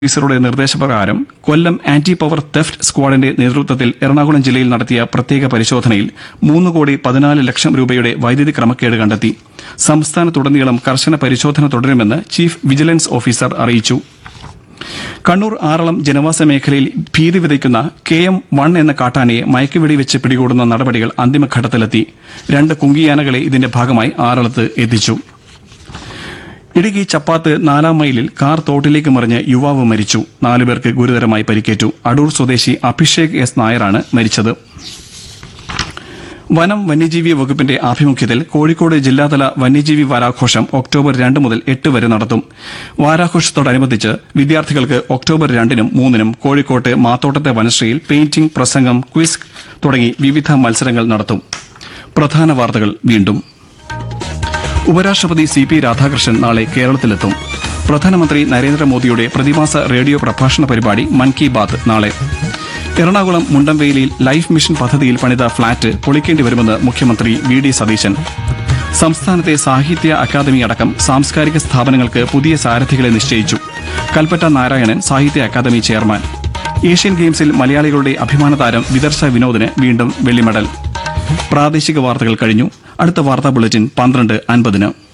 ഓഫീസറുടെ നിർദ്ദേശപ്രകാരം Kollam anti power theft സ്ക്വാഡിന്റെ നേതൃത്വത്തിൽ എറണാകുളം ജില്ലയിൽ നടത്തിയ പ്രത്യേക പരിശോധനയിൽ മൂന്ന് കോടി പതിനാല് ലക്ഷം രൂപയുടെ വൈദ്യുതി ക്രമക്കേട് കണ്ടെത്തി സംസ്ഥാനത്തുടനീളം കർശന പരിശോധന തുടരുമെന്ന് ചീഫ് വിജിലൻസ് ഓഫീസർ അറിയിച്ചു കണ്ണൂർ ആറളം ജനവാസ മേഖലയിൽ ഭീതി വിതയ്ക്കുന്ന കെ എം വൺ എന്ന കാട്ടാനയെ മയക്കുവെടി വെച്ച് പിടികൂടുന്ന നടപടികൾ അന്തിമഘട്ടത്തിലെത്തി രണ്ട് കുങ്കിയാനകളെ ഇതിന്റെ ഭാഗമായി ആറളത്ത് എത്തിച്ചു ഇടുക്കി ചപ്പാത്ത് നാലാം മൈലിൽ കാർ തോട്ടിലേക്ക് മറിഞ്ഞ് യുവാവ് മരിച്ചു നാലുപേർക്ക് ഗുരുതരമായി പരിക്കേറ്റു അടൂർ സ്വദേശി അഭിഷേക് എസ് നായരാണ് മരിച്ചത് വനം വന്യജീവി വകുപ്പിന്റെ ആഭിമുഖ്യത്തിൽ കോഴിക്കോട് ജില്ലാതല വന്യജീവി വാരാഘോഷം ഒക്ടോബർ രണ്ട് മുതൽ എട്ട് വരെ നടത്തും വാരാഘോഷത്തോടനുബന്ധിച്ച് വിദ്യാർത്ഥികൾക്ക് ഒക്ടോബർ രണ്ടിനും മൂന്നിനും കോഴിക്കോട്ട് മാത്തോട്ടത്തെ വനശ്രീയിൽ പെയിന്റിംഗ് പ്രസംഗം ക്വിസ് തുടങ്ങി വിവിധ മത്സരങ്ങൾ നടത്തും പ്രധാന വാർത്തകൾ വീണ്ടും ഉപരാഷ്ട്രപതി സി പി രാധാകൃഷ്ണൻ നാളെ കേരളത്തിലെത്തും പ്രധാനമന്ത്രി നരേന്ദ്രമോദിയുടെ പ്രതിമാസ റേഡിയോ പ്രഭാഷണ പരിപാടി മൻ കി ബാത് നാളെ എറണാകുളം മുണ്ടംവേലിയിൽ ലൈഫ് മിഷൻ പദ്ധതിയിൽ പണിത ഫ്ളാറ്റ് പൊളിക്കേണ്ടി വരുമെന്ന് മുഖ്യമന്ത്രി വി ഡി സതീശൻ സംസ്ഥാനത്തെ സാഹിത്യ അക്കാദമി അടക്കം സാംസ്കാരിക സ്ഥാപനങ്ങൾക്ക് പുതിയ സാരഥികളെ നിശ്ചയിച്ചു കൽപ്പറ്റ നാരായണൻ സാഹിത്യ അക്കാദമി ചെയർമാൻ ഏഷ്യൻ ഗെയിംസിൽ മലയാളികളുടെ അഭിമാന താരം വിദർശ വിനോദിന് വീണ്ടും വെള്ളി മെഡൽ പ്രാദേശിക വാർത്തകൾ കഴിഞ്ഞു അടുത്ത വാർത്താ ബുള്ളറ്റിൻ പന്ത്രണ്ട് അൻപതിന്